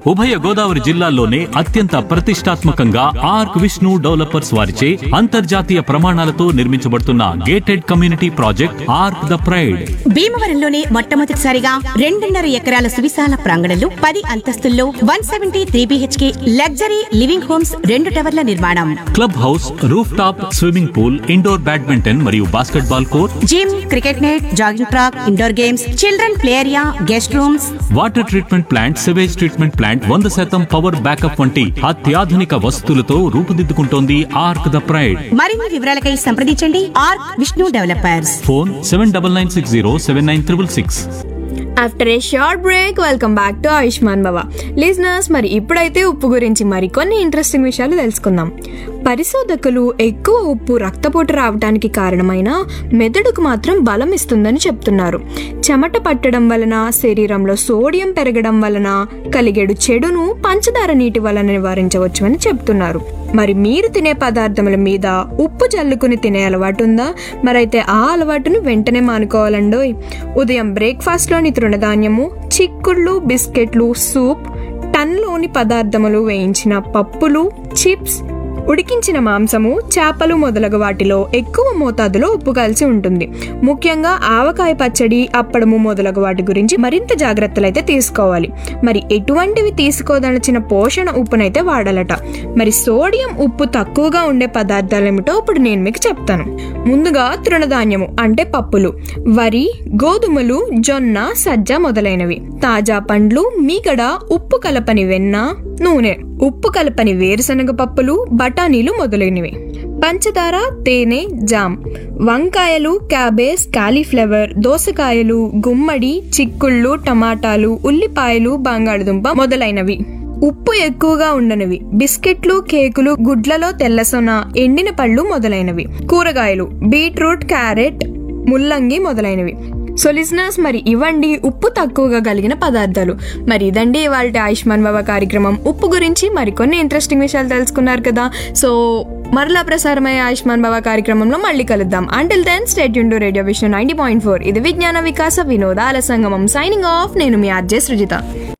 ఉభయ గోదావరి జిల్లాల్లోనే అత్యంత ప్రతిష్టాత్మకంగా ఆర్క్ విష్ణు డెవలపర్స్ వారిచే అంతర్జాతీయ ప్రమాణాలతో నిర్మించబడుతున్న gated community project Arc the pride భీమవరంలోనే మొట్టమొదటిసారిగా రెండున్నర ఎకరాల సువిశాల ప్రాంగణంలో పది అంతస్తుల్లో one seventy three BHK luxury living homes రెండు టవర్ల నిర్మాణం club house roof top swimming pool indoor badminton మరియు basketball court gym cricket net jogging track indoor games children play area guest rooms water treatment plant sewage treatment plant వంద శాతం power backup వంటి అత్యాధునిక వసతులతో రూపుదిద్దుకుంటోంది arc the pride మరిన్ని వివరాలకై సంప్రదించండి Arc Vishnu developers phone seven double nine six zero seven nine triple six after a short break welcome back to Ayushman Bhava listeners మరి ఇప్పుడైతే ఉప్పు గురించి మరికొన్ని ఇంట్రెస్టింగ్ విషయాలు తెలుసుకుందాం పరిశోధకులు ఎక్కువ ఉప్పు రక్తపోటు రావడానికి కారణమైన మెదడుకు మాత్రం బలం ఇస్తుందని చెప్తున్నారు చెమట పట్టడం వలన శరీరంలో సోడియం పెరగడం వలన కలిగేడు చెడును పంచదార నీటి వలన నివారించవచ్చు అని చెప్తున్నారు మరి మీరు తినే పదార్థముల మీద ఉప్పు జల్లుకుని తినే అలవాటు ఉందా మరైతే ఆ అలవాటును వెంటనే మానుకోవాలండోయ్ ఉదయం బ్రేక్ఫాస్ట్లోని తృణధాన్యము చిక్కుళ్ళు బిస్కెట్లు సూప్ టన్లోని పదార్థములు వేయించిన పప్పులు చిప్స్ ఉడికించిన మాంసము చేపలు మొదలగు వాటిలో ఎక్కువ మోతాదులో ఉప్పు కలిసి ఉంటుంది ముఖ్యంగా ఆవకాయ పచ్చడి అప్పడము మొదలగు వాటి గురించి మరింత జాగ్రత్తలు అయితే తీసుకోవాలి మరి ఎటువంటివి తీసుకోదలచిన పోషణ ఉప్పునైతే వాడాలట మరి సోడియం ఉప్పు తక్కువగా ఉండే పదార్థాలు ఏమిటో ఇప్పుడు నేను మీకు చెప్తాను ముందుగా తృణధాన్యము అంటే పప్పులు వరి గోధుమలు జొన్న సజ్జ మొదలైనవి తాజా పండ్లు మీగడ ఉప్పు కలపని వెన్న నూనె ఉప్పు కలపని వేరుశనగ పప్పులు బఠానీలు మొదలైనవి పంచదార తేనె జామ్ వంకాయలు క్యాబేజ్ కాలీఫ్లవర్ దోసకాయలు గుమ్మడి చిక్కుళ్ళు టమాటాలు ఉల్లిపాయలు బంగాళదుంప మొదలైనవి ఉప్పు ఎక్కువగా ఉండనివి బిస్కెట్లు కేకులు గుడ్లలో తెల్లసొన ఎండిన పళ్ళు మొదలైనవి కూరగాయలు బీట్రూట్ క్యారెట్ ముల్లంగి మొదలైనవి సో లిజనర్స్ మరి ఇవ్వండి ఉప్పు తక్కువగా కలిగిన పదార్థాలు మరి ఇదండి ఇవాళ ఆయుష్మాన్ బాబా కార్యక్రమం ఉప్పు గురించి మరికొన్ని ఇంట్రెస్టింగ్ విషయాలు తెలుసుకున్నారు కదా సో మరలా ప్రసారమయ్యే ఆయుష్మాన్ బాబా కార్యక్రమంలో మళ్ళీ కలుద్దాం అంటిల్ దెన్ స్టేట్ యూన్ రేడియో విషయం నైన్టీ పాయింట్ ఫోర్ ఇది విజ్ఞాన వికాస వినోదాల సంగమం సైనింగ్ ఆఫ్ నేను మీ ఆర్జే సృజిత